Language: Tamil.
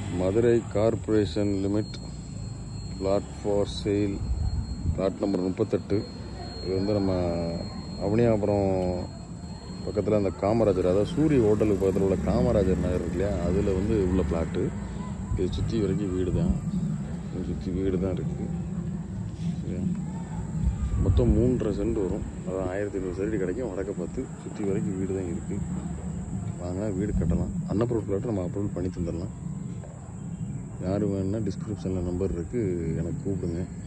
Madurai corporation limit flat for sale flat number முப்பத்தெட்டு இது வந்து நம்ம அவனியாபுரம் பக்கத்தில் அந்த காமராஜர் அதாவது சூரிய ஹோட்டலுக்கு பக்கத்தில் உள்ள காமராஜர் நகர் இருக்கு இல்லையா அதில் வந்து உள்ள பிளாட்டு இது சுற்றி வரைக்கும் வீடு தான் இது சுற்றி வீடு தான் இருக்குது சரியா மொத்தம் மூன்றரை சென்ட் வரும் அதான் ஆயிரத்தி ஐநூறு சதுரடி கிடைக்கும் வடக்க பார்த்து சுற்றி வரைக்கும் வீடு தான் இருக்குது வாங்கினா வீடு கட்டலாம் அன்னப்ரூவ் பிளாட்டு நம்ம அப்ரூவல் பண்ணி தந்துடலாம் யார் வேணும்னா டிஸ்கிரிப்ஷனில் நம்பர் இருக்குது எனக்கு கூப்பிடுங்க